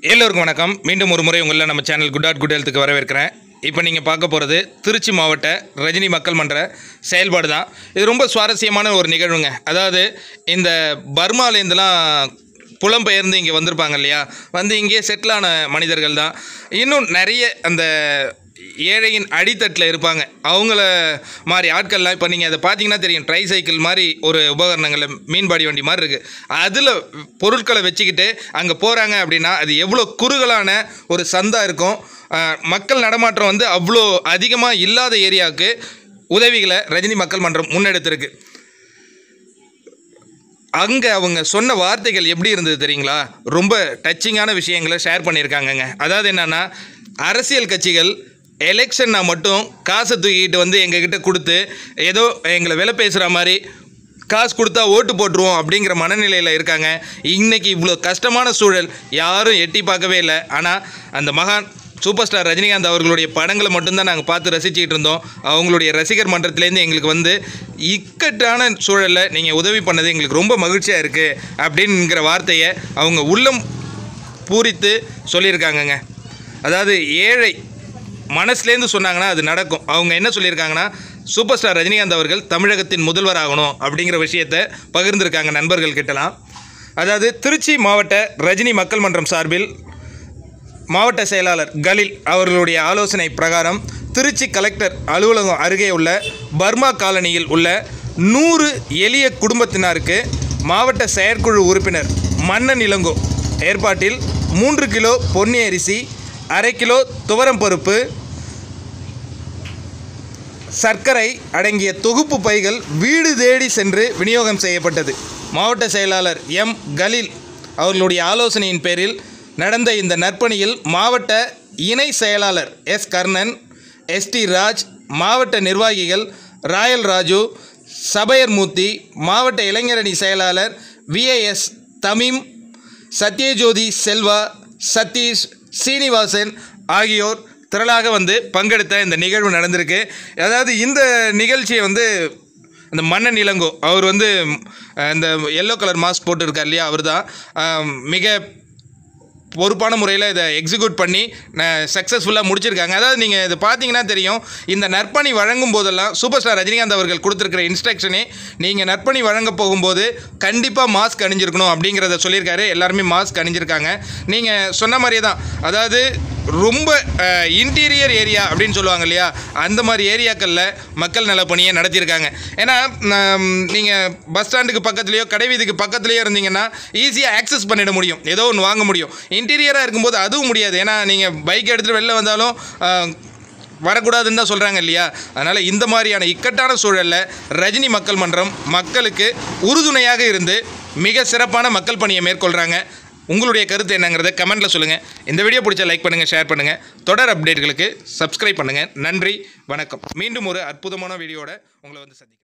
எல்லோருக்கும் வணக்கம் மீண்டும் ஒரு முறை உங்களை நம்ம சேனல் குட் ஆட் குட் ஹெல்த்துக்கு வரவேற்கிறேன் இப்போ நீங்கள் பார்க்க போகிறது திருச்சி மாவட்ட ரஜினி மக்கள் மன்ற செயல்பாடு தான் இது ரொம்ப சுவாரஸ்யமான ஒரு நிகழ்வுங்க அதாவது இந்த பர்மாலேருந்துலாம் புலம்பெயர்ந்து இங்கே வந்திருப்பாங்க இல்லையா வந்து இங்கே செட்டிலான மனிதர்கள் தான் இன்னும் நிறைய அந்த ஏழையின் அடித்தட்டில் இருப்பாங்க அவங்கள மாதிரி ஆட்கள்லாம் இப்போ நீங்கள் அதை பார்த்தீங்கன்னா தெரியும் ட்ரை சைக்கிள் மாதிரி ஒரு உபகரணங்களில் மீன்பாடி வண்டி மாதிரி இருக்குது அதில் பொருட்களை வச்சுக்கிட்டு அங்கே போகிறாங்க அப்படின்னா அது எவ்வளோ குறுகலான ஒரு சந்தா இருக்கும் ஆஹ், மக்கள் நடமாட்டம் வந்து அவ்வளோ அதிகமாக இல்லாத ஏரியாவுக்கு உதவிகளை ரஜினி மக்கள் மன்றம் முன்னெடுத்திருக்கு அங்கே அவங்க சொன்ன வார்த்தைகள் எப்படி இருந்தது தெரியுங்களா ரொம்ப டச்சிங்கான விஷயங்களை ஷேர் பண்ணியிருக்காங்கங்க அதாவது என்னென்னா அரசியல் கட்சிகள் எலெக்ஷன்னா மட்டும் காசை தூக்கிட்டு வந்து எங்ககிட்ட கொடுத்து ஏதோ எங்களை விலை பேசுகிற மாதிரி காசு கொடுத்தா ஓட்டு போட்டுருவோம் அப்படிங்கிற மனநிலையில் இருக்காங்க இன்னைக்கு இவ்வளோ கஷ்டமான சூழல் யாரும் எட்டி பார்க்கவே இல்லை ஆனால் அந்த மகான் சூப்பர் ஸ்டார் ரஜினிகாந்த் அவர்களுடைய படங்களை மட்டும்தான் நாங்கள் பார்த்து ரசிச்சுக்கிட்டு இருந்தோம் அவங்களுடைய ரசிகர் மன்றத்திலேருந்து எங்களுக்கு வந்து இக்கட்டான சூழலில் நீங்கள் உதவி பண்ணது எங்களுக்கு ரொம்ப மகிழ்ச்சியாக இருக்குது அப்படிங்கிற வார்த்தையை அவங்க உள்ளம் பூரித்து சொல்லியிருக்காங்கங்க அதாவது ஏழை மனசுலேருந்து சொன்னாங்கன்னா அது நடக்கும் அவங்க என்ன சொல்லியிருக்காங்கன்னா சூப்பர் ஸ்டார் ரஜினிகாந்த் அவர்கள் தமிழகத்தின் முதல்வர் ஆகணும் அப்படிங்கிற விஷயத்தை பகிர்ந்திருக்காங்க நண்பர்கள் கிட்டலாம் அதாவது திருச்சி மாவட்ட ரஜினி மக்கள் மன்றம் சார்பில் மாவட்ட செயலாளர் கலில் அவர்களுடைய ஆலோசனை பிரகாரம் திருச்சி கலெக்டர் அலுவலகம் அருகே உள்ள பர்மா காலனியில் உள்ள நூறு எளிய குடும்பத்தினருக்கு மாவட்ட செயற்குழு உறுப்பினர் மன்னன் இளங்கோ ஏற்பாட்டில் மூன்று கிலோ பொன்னி அரிசி அரை கிலோ துவரம் பருப்பு சர்க்கரை அடங்கிய தொகுப்பு பைகள் வீடு தேடி சென்று விநியோகம் செய்யப்பட்டது மாவட்ட செயலாளர் எம் கலீல் அவர்களுடைய ஆலோசனையின் பேரில் நடந்த இந்த நற்பணியில் மாவட்ட இணை செயலாளர் எஸ் கர்ணன் எஸ்டி ராஜ் மாவட்ட நிர்வாகிகள் ராயல் ராஜு சபையர் மூர்த்தி மாவட்ட இளைஞரணி செயலாளர் விஏஎஸ் தமீம் சத்யஜோதி செல்வா சதீஷ் சீனிவாசன் ஆகியோர் திரளாக வந்து பங்கெடுத்த இந்த நிகழ்வு நடந்திருக்கு அதாவது இந்த நிகழ்ச்சியை வந்து அந்த மன்னன் இளங்கோ அவர் வந்து அஹ், இந்த எல்லோ கலர் மாஸ்க் போட்டிருக்கார் இல்லையா அவர் தான் மிக பொறுப்பான முறையில் இதை எக்ஸிக்யூட் பண்ணி சக்ஸஸ்ஃபுல்லாக முடிச்சிருக்காங்க அதாவது நீங்கள் இது பார்த்தீங்கன்னா தெரியும் இந்த நற்பணி வழங்கும் போதெல்லாம் சூப்பர் ஸ்டார் ரஜினிகாந்த் அவர்கள் கொடுத்துருக்கிற இன்ஸ்ட்ரக்ஷனே நீங்கள் நற்பணி வழங்க போகும்போது கண்டிப்பாக மாஸ்க் அணிஞ்சிருக்கணும் அப்படிங்கிறத சொல்லியிருக்காரு எல்லாருமே மாஸ்க் அணிஞ்சிருக்காங்க நீங்கள் சொன்ன மாதிரியே தான் அதாவது ரொம்ப இன்டீரியர் ஏரியா அப்படின்னு சொல்லுவாங்க இல்லையா அந்த மாதிரி ஏரியாக்களில் மக்கள் நலப்பணியை நடத்தியிருக்காங்க ஏன்னா நீங்கள் பஸ் ஸ்டாண்டுக்கு பக்கத்துலேயோ கடைவீதிக்கு பக்கத்துலேயோ இருந்தீங்கன்னா ஈஸியாக ஆக்சஸ் பண்ணிட முடியும் ஏதோ ஒன்று வாங்க முடியும் இன்டீரியராக இருக்கும்போது அதுவும் முடியாது ஏன்னா நீங்கள் பைக் எடுத்துகிட்டு வெளில வந்தாலும் ஆஹ், வரக்கூடாதுன்னு தான் சொல்கிறாங்க இல்லையா அதனால் இந்த மாதிரியான இக்கட்டான சூழலில் ரஜினி மக்கள் மன்றம் மக்களுக்கு உறுதுணையாக இருந்து மிக சிறப்பான மக்கள் பணியை மேற்கொள்கிறாங்க உங்களுடைய கருத்து என்னங்கிறத கமெண்ட்டில் சொல்லுங்கள் இந்த வீடியோ பிடிச்சா லைக் பண்ணுங்கள் ஷேர் பண்ணுங்கள் தொடர் அப்டேட்களுக்கு சப்ஸ்கிரைப் பண்ணுங்கள் நன்றி வணக்கம் மீண்டும் ஒரு அற்புதமான வீடியோட உங்களை வந்து சந்திக்கிறேன்